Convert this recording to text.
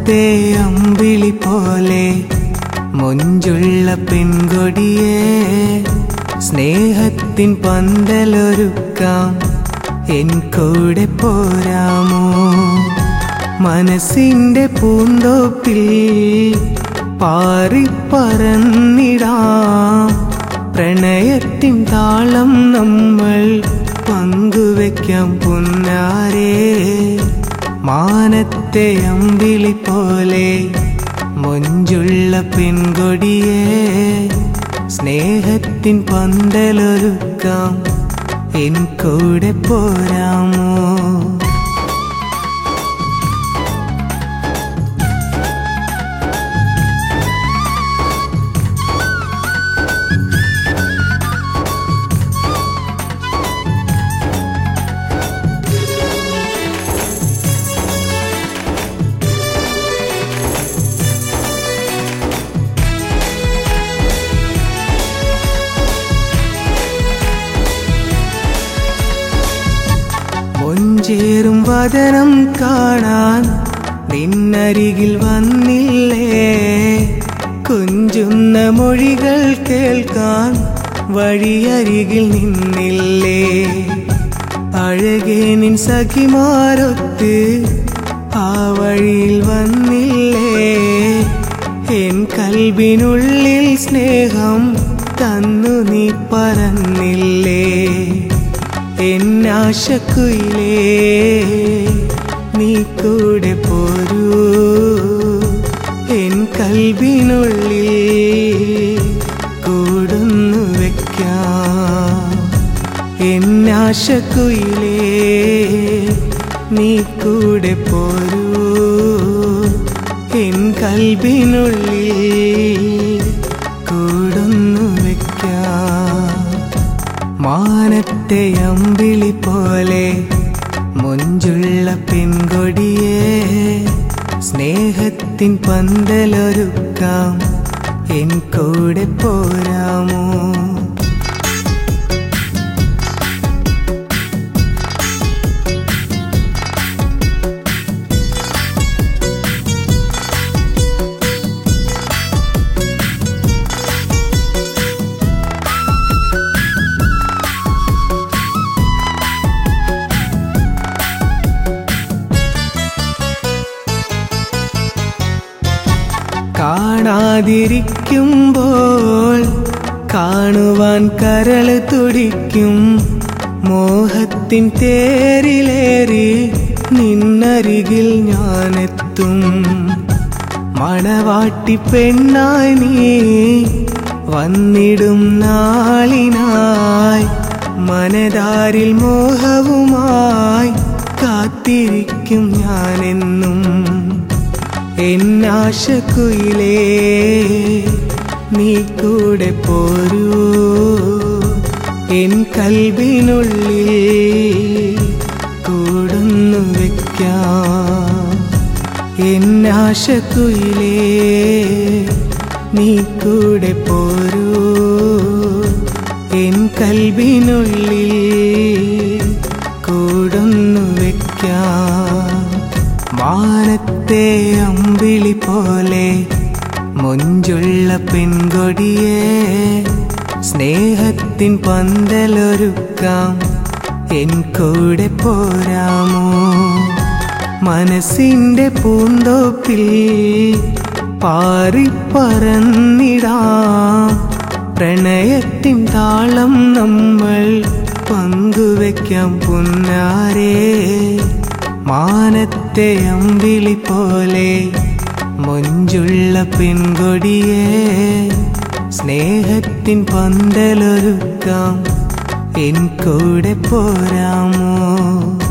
മാനത്തെ അമ്പിളി പോലെ മൊഞ്ചുള്ള പെൺകൊടിയെ സ്നേഹത്തിൻ പന്തലൊരുക്കാം എൻ കൂടെ പോരാമോ മനസ്സിന്റെ പൂന്തോപ്പിൽ പാറിപ്പറന്നിടാം പ്രണയത്തിൻ താളം നമ്മൾ പങ്കുവെക്കാം പുന്നാരേ മാനത്തെ അമ്പിളി പോലെ മൊഞ്ചുള്ള പെൺകൊടിയെ സ്നേഹത്തിൻ പന്തലൊരുക്കാം എൻ കൂടെ പോരാമോ മൊഞ്ചേറും വദനം കാണാൻ നിന്നരികിൽ വന്നില്ലേ കുഞ്ചുന്ന മൊഴികൾ കേൾക്കാൻ വഴിയരികിൽ നിന്നില്ലേ അഴകേ നിൻ സഖിമാരൊത്ത് ആ വഴിയിൽ വന്നില്ലേ എൻ കൽബിനുള്ളിൽ സ്നേഹം തന്നു നീ പറഞ്ഞില്ലേ എന്നാശക്കുയിലേ നീ കൂടെ പോരൂ എൻ കൽബിനുള്ളിൽ കൂടുന്നു വെക്കാം എന്നാശക്കുയിലേ നീ കൂടെ പോരൂ എൻ കൽബിനുള്ളിൽ കൂടുന്നു വെക്കാം മാനത്തെ അമ്പിളി പോലെ മൊഞ്ചുള്ള പെൺകൊടിയെ സ്നേഹത്തിൻ പന്തലൊരുക്കാം എൻ കൂടെ പോരാമോ കാണാതിരിക്കുമ്പോൾ കാണുവാൻ കരള് തുടിക്കും മോഹത്തിൻ തേരിലേറി നിന്നരികിൽ ഞാനെത്തും മണവാട്ടി പെണ്ണായി നീ വന്നിടും നാളിനായി മനതാരിൽ മോഹവുമായി കാത്തിരിക്കും ഞാനെന്നും എന്നാശക്കുയിലേ നീ കൂടെ പോരൂ എൻ കൽബിനുള്ളിൽ കൂടുന്നു വെക്കാം എന്നാശക്കുയിലേ നീ കൂടെ പോരൂ എൻ കൽബിനുള്ളിൽ കൂടുന്നു വെക്കാം മാനത്തെ അമ്പിളി പോലെ മൊഞ്ചുള്ള പെൺകൊടിയെ സ്നേഹത്തിൻ പന്തലൊരുക്കാം എൻ കൂടെ പോരാമോ മനസ്സിന്റെ പൂന്തോപ്പിൽ പാറിപ്പറന്നിടാം പ്രണയത്തിൻ താളം നമ്മൾ പങ്കുവെക്കാം പുന്നാരേ മാനത്തെ അമ്പിളി പോലെ മൊഞ്ചുള്ള പെൺകൊടിയെ സ്നേഹത്തിൻ പന്തലൊരുക്കാം എൻ കൂടെ പോരാമോ